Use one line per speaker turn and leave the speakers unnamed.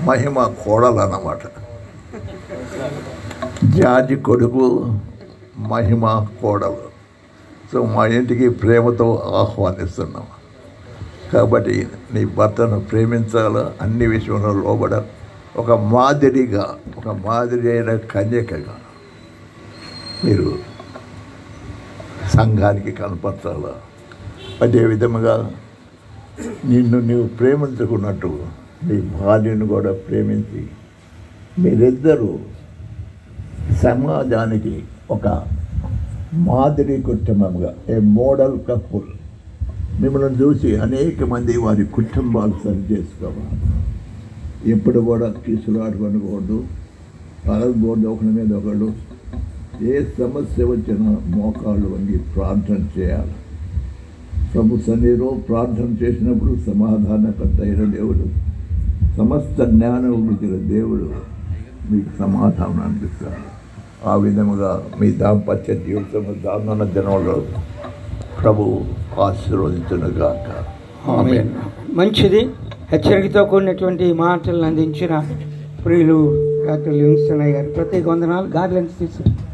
మహిమ కోడలు అన్నమాట జార్జి కొడుకు మహిమ కోడలు సో మా ఇంటికి ప్రేమతో ఆహ్వానిస్తున్నాం కాబట్టి నీ భర్తను ప్రేమించాలా అన్ని విషయంలో లోబడ ఒక మాదిరిగా ఒక మాదిరి అయిన కన్యకగా మీరు సంఘానికి కనపరచాలా అదే విధముగా నిన్ను నీవు ప్రేమించుకున్నట్టు నీ భార్యను కూడా ప్రేమించి మీరిద్దరూ సమాజానికి ఒక మాదిరి కుటుంబంగా ఏ మోడల్ కపుల్ మిమ్మల్ని చూసి అనేక మంది వారి కుటుంబాలు సరి చేసుకోవాలి ఎప్పుడు కూడా తీసుకురాడుకోకూడదు అడగకూడదు ఒకరి మీద ఒకళ్ళు ఏ సమస్య వచ్చినా మోకాళ్ళు వంగి ప్రార్థన చేయాలి ప్రభు సన్నిధిలో ప్రార్థన చేసినప్పుడు సమాధానకర్త అయిన దేవుడు సమస్త జ్ఞానం ఇచ్చిన దేవుడు మీకు సమాధానం అనిపిస్తాడు ఆ విధముగా మీ దాంపత్య జీవితం దానున్న దినంలో ప్రభు ఆశీర్వదించునుగాక ఆమె
మంచిది హెచ్చరికతో కూడినటువంటి మాటలను అందించిన ప్రియులు డాక్టర్ లివింగ్స్టన్ అయ్య గారు ప్రత్యేక వందనాలు గార్లెన్స్ తీసుకు